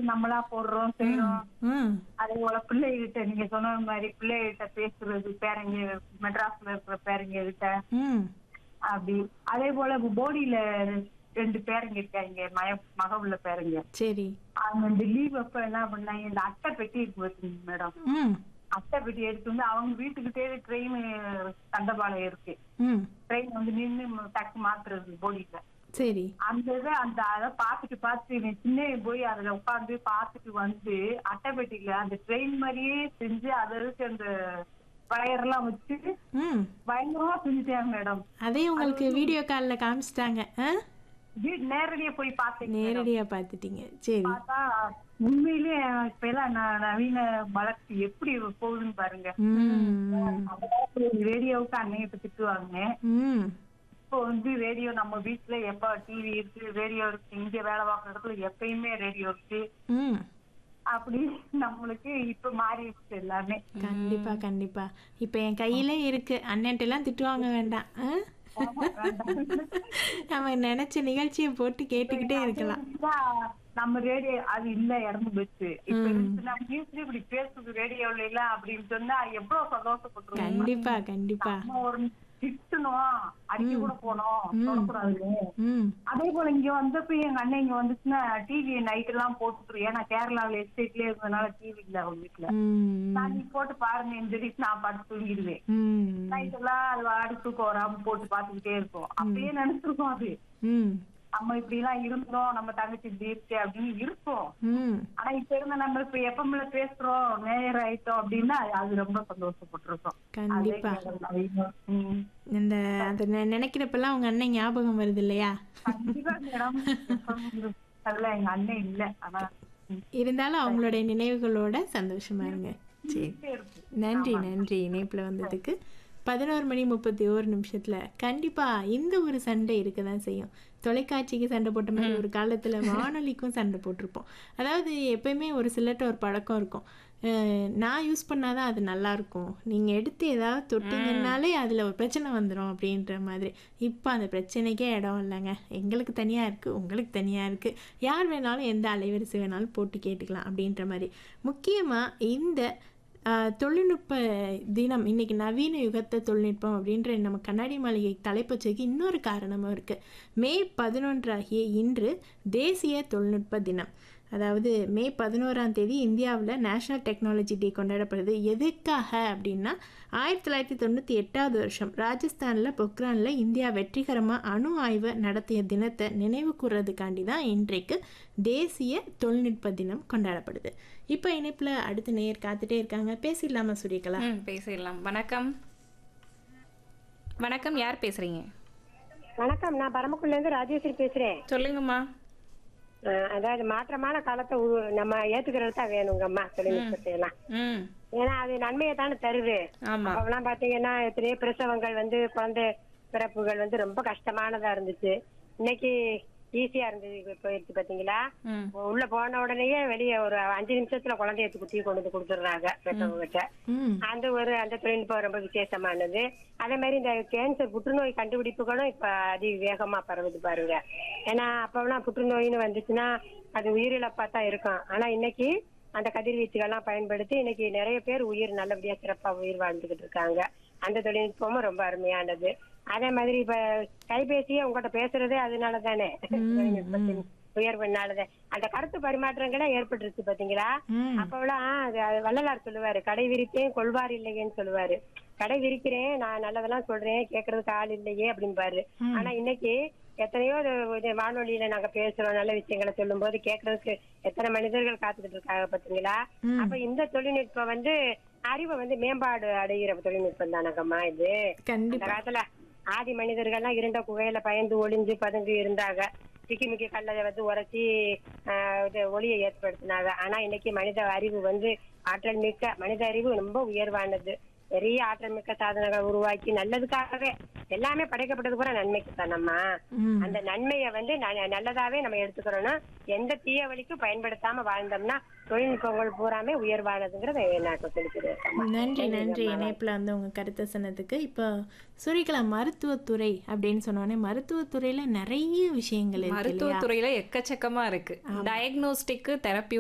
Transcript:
நம்மளா போடுறோம் செய்யறோம் ம் அதே போல பிள்ளைகிட்ட நீங்க சொன்ன மாதிரி பிள்ளைகிட்ட பேசுறது பேரங்க மெட்ராஸ்ல இருக்கிற பேரங்க கிட்ட ம் அப்படி அதே போல போடியில ரெண்டு பேரங்க இருக்காங்க மய மக உள்ள பேரங்க சரி அவங்க இந்த லீவ் அப்ப என்ன பண்ணாங்க இந்த அட்டை பெட்டி இருக்கு பாத்தீங்க மேடம் ம் அட்டை பெட்டி எடுத்து வந்து அவங்க வீட்டுக்கிட்டே ட்ரெயின் தண்டபாளையம் இருக்கு ம் ட்ரெயின் வந்து நின்னு டக்கு மாத்துறது போடியில சரி அந்த இதை அந்த அதை பார்த்துட்டு பார்த்து இவன் சின்ன போய் அதுல உட்காந்து பார்த்துட்டு வந்து அட்டை பெட்டியில அந்த ட்ரெயின் மாதிரியே செஞ்சு அதை வச்சு அந்த வயர்லாம் வச்சு ம் பயங்கரமா செஞ்சுட்டாங்க மேடம் அதே உங்களுக்கு வீடியோ காலில் காமிச்சிட்டாங்க ஆ வீடு நேரடியா போய் பார்த்தீங்க நேரடியாக பார்த்துட்டீங்க சரி பார்த்தா உண்மையிலேயே இப்ப எல்லாம் ந- நவீன வளர்ச்சி எப்படி போகுதுன்னு பாருங்க ம் ரேடியோவுக்கு அன்னையிட்ட திட்டுவாங்க ம் இப்போ வந்து ரேடியோ நம்ம வீட்டுல எப்ப டிவி இருக்கு ரேடியோ இருக்கு இங்க வேலை பார்க்குற இடத்துல எப்பயுமே ரேடியோ இருக்கு ம் அப்படி நம்மளுக்கு இப்ப மாறிடுச்சு எல்லாமே கண்டிப்பா கண்டிப்பா இப்போ என் கையிலே இருக்கு அண்ணன்ட்ட எல்லாம் திட்டு வாங்க வேண்டாம் ஆ? நம்ம நினைச்ச நிகழ்ச்சியை போட்டு கேட்டுக்கிட்டே இருக்கலாம் இதுதான் நம்ம ரேடியோ அது இல்ல இறந்து போச்சு இப்ப இருந்துச்சுன்னா நியூஸ்ல இப்படி பேசுது ரேடியோல இல்ல அப்படின்னு சொன்னா எவ்வளவு சந்தோஷப்பட்டுருவோம் கண்டிப்பா கண்டிப்பா நம்ம ஒரு திட்டணும் அடிக்க கூட போனோம் தொடக்கூடாது ம் அதே போல இங்க வந்தப்ப எங்க அண்ணன் இங்க வந்துச்சுன்னா டிவி நைட் எல்லாம் போட்டுட்டு ஏன்னா கேரளாவில எஸ்டேட்லயே இருந்ததுனால டிவி இல்ல அவங்க வீட்டுல ம் நான் நீ போட்டு பாருங்க இந்த நான் பாட்டு தூங்கிடுவேன் ம் நைட் எல்லாம் அது வாடி தூக்கம் வராம போட்டு பாத்துக்கிட்டே இருக்கும் அப்பயே நினைச்சிருக்கோம் அது ம் நம்ம இப்படி எல்லாம் இருந்தோம் நம்ம தங்கச்சி இப்படி இருக்கு அப்படின்னு இருக்கும் ம் ஆனா இப்ப இருந்த நம்ம இப்ப எப்பமில்ல பேசுறோம் நேயர் ஆயிட்டோம் அப்படின்னா அது ரொம்ப சந்தோஷப்பட்டிருக்கோம் கண்டிப்பா அதே நவீனம். ம். இந்த அதை நெ- நினைக்கிறப்பெல்லாம் உங்க அண்ணன் ஞாபகம் வருது இல்லையா கண்டிப்பா மேடம் அதுல எங்க அண்ணன் இல்ல ஆனா ம், இருந்தாலும் அவங்களுடைய நினைவுகளோட சந்தோஷமா இருங்க சரி இப்படியே இருக்கு நன்றி நன்றி இணைப்பில் வந்ததுக்கு பதினோரு மணி முப்பத்தி ஓரு நிமிஷத்துல கண்டிப்பா இந்த ஒரு சண்டை இருக்க தான் செய்யும் தொலைக்காட்சிக்கு சண்டை போட்ட மாதிரி ஒரு காலத்துல வானொலிக்கும் சண்டை போட்டிருப்போம் அதாவது எப்பயுமே ஒரு சிலர்ட்ட ஒரு பழக்கம் இருக்கும் அஹ் நான் யூஸ் பண்ணாதான் அது நல்லா இருக்கும் நீங்க எடுத்து ஏதாவது தொட்டீங்கன்னாலே அதுல ஒரு பிரச்சனை வந்துடும் அப்படின்ற மாதிரி இப்போ அந்த பிரச்சனைக்கே இடம் இல்லைங்க எங்களுக்கு தனியா இருக்கு உங்களுக்கு தனியா இருக்கு யார் வேணாலும் எந்த அலைவரிசை வேணாலும் போட்டு கேட்டுக்கலாம் அப்படின்ற மாதிரி முக்கியமா இந்த ஆஹ் தொழில்நுட்ப தினம் இன்னைக்கு நவீன யுகத்தை தொழில்நுட்பம் அப்படின்ற நம்ம கண்ணாடி மாளிகை தலைப்பச்சைக்கு இன்னொரு காரணமும் இருக்குது மே பதினொன்றாகிய இன்று தேசிய தொழில்நுட்ப தினம் அதாவது மே பதினோராம் தேதி இந்தியாவில் நேஷனல் டெக்னாலஜி டே கொண்டாடப்படுது எதுக்காக அப்படின்னா ஆயிரத்தி தொள்ளாயிரத்தி தொண்ணூற்றி எட்டாவது வருஷம் ராஜஸ்தானில் பொக்ரானில் இந்தியா வெற்றிகரமாக அணு ஆய்வு நடத்திய தினத்தை நினைவு கூறுறதுக்காண்டி தான் இன்றைக்கு தேசிய தொழில்நுட்ப தினம் கொண்டாடப்படுது இப்போ இணைப்பில் அடுத்த நேயர் காத்துட்டே இருக்காங்க பேசிடலாமா சூரியகலா ம் பேசிடலாம் வணக்கம் வணக்கம் யார் பேசுறீங்க வணக்கம் நான் பரமக்குடில இருந்து ராஜேஸ்வரி பேசுறேன் சொல்லுங்கம்மா அஹ் அதாவது மாற்றமான காலத்தை உரு- நம்ம ஏத்துக்கிறது தான் வேணுங்கம்மா தொழில்நுட்பத்தை எல்லாம் ம் ஏன்னா அது நன்மையை தானே தருது ஆமா அப்பெல்லாம் பாத்தீங்கன்னா எத்தனையோ பிரசவங்கள் வந்து குழந்தை பிறப்புகள் வந்து ரொம்ப கஷ்டமானதா இருந்துச்சு இன்னைக்கு ஈஸியா இருந்தது இப்ப போயிடுச்சு பாத்தீங்களா ம் உள்ள போன உடனேயே வெளியே ஒரு அஞ்சு நிமிஷத்துல குழந்தைய குத்தி கொண்டு வந்து கொடுத்துடுறாங்க பெற்றவங்கிட்ட ம் அந்த ஒரு அந்த தொழில்நுட்பம் ரொம்ப விசேஷமானது அதே மாதிரி இந்த கேன்சர் புற்றுநோய் கண்டுபிடிப்புகளும் இப்ப அதி வேகமா பரவுது பாருங்க ஏன்னா அப்பெல்லாம் புற்றுநோயின்னு வந்துச்சுன்னா அது உயிரிழப்பா தான் இருக்கும் ஆனா இன்னைக்கு அந்த கதிர்வீச்சுகள்லாம் பயன்படுத்தி இன்னைக்கு நிறைய பேர் உயிர் நல்லபடியா சிறப்பா உயிர் வாழ்ந்துகிட்டு இருக்காங்க அந்த தொழில்நுட்பமும் ரொம்ப அருமையானது அதே மாதிரி இப்ப கைபேசியே உங்ககிட்ட பேசுறதே அதனால தானே தொழில்நுட்பத்தின் உயர்வுனாலதே அந்த கருத்து பரிமாற்றங்களே ஏற்பட்டுருச்சு பாத்தீங்களா ம் அப்பெல்லாம் அது அது வள்ளலார் சொல்லுவாரு கடை விரித்தேன் கொள்வார் இல்லையேன்னு சொல்லுவாரு கடை விரிக்கிறேன் நான் நல்லதெல்லாம் சொல்றேன் கேக்குறதுக்கு ஆள் இல்லையே அப்படிம்பாரு ஆனா இன்னைக்கு எத்தனையோ இது- இது வானொலியில நாங்க பேசுறோம் நல்ல விஷயங்களை சொல்லும் போது கேக்குறதுக்கு எத்தனை மனிதர்கள் காத்துக்கிட்டு இருக்காங்க பாத்தீங்களா அப்ப இந்த தொழில்நுட்பம் வந்து அறிவை வந்து மேம்பாடு அடைகிற தொழில்நுட்பம் தானங்கம்மா இது அந்த கண்டிப்பா காலத்துல ஆதி மனிதர்கள்லாம் இருண்ட குகையில பயந்து ஒளிஞ்சு பதுங்கி இருந்தாங்க சிக்கிமிக்கி கல்லை வந்து உரைச்சி ஆஹ், இது ஒளியை ஏற்படுத்தினாங்க ஆனா இன்னைக்கு மனித அறிவு வந்து ஆற்றல் மிக்க மனித அறிவு ரொம்ப உயர்வானது பெரிய ஆற்றல் மிக்க சாதனங்களை உருவாக்கி நல்லதுக்காகவே எல்லாமே படைக்கப்பட்டது கூட நன்மைக்கு தானம்மா ம் அந்த நன்மையை வந்து ந- நல்லதாவே நம்ம எடுத்துக்கிறோம்னா எந்த தீய வழிக்கும் பயன்படுத்தாம வாழ்ந்தோம்னா தொழில்நுட்பங்கள் பூராமே உயர்வானதுங்கிறத நான் சொல்லிக்கிறேன் நன்றி நன்றி இணைப்பில் வந்து உங்கள் கருத்தை சொன்னதுக்கு இப்போ சூரியகலா மருத்துவத்துறை அப்படின்னு சொன்னோடனே மருத்துவத்துறையில் நிறைய விஷயங்கள் இருக்கு இல்லையா மருத்துவத்துறையில எக்கச்சக்கமா இருக்கு டயக்னோஸ்டிக் தெரப்பி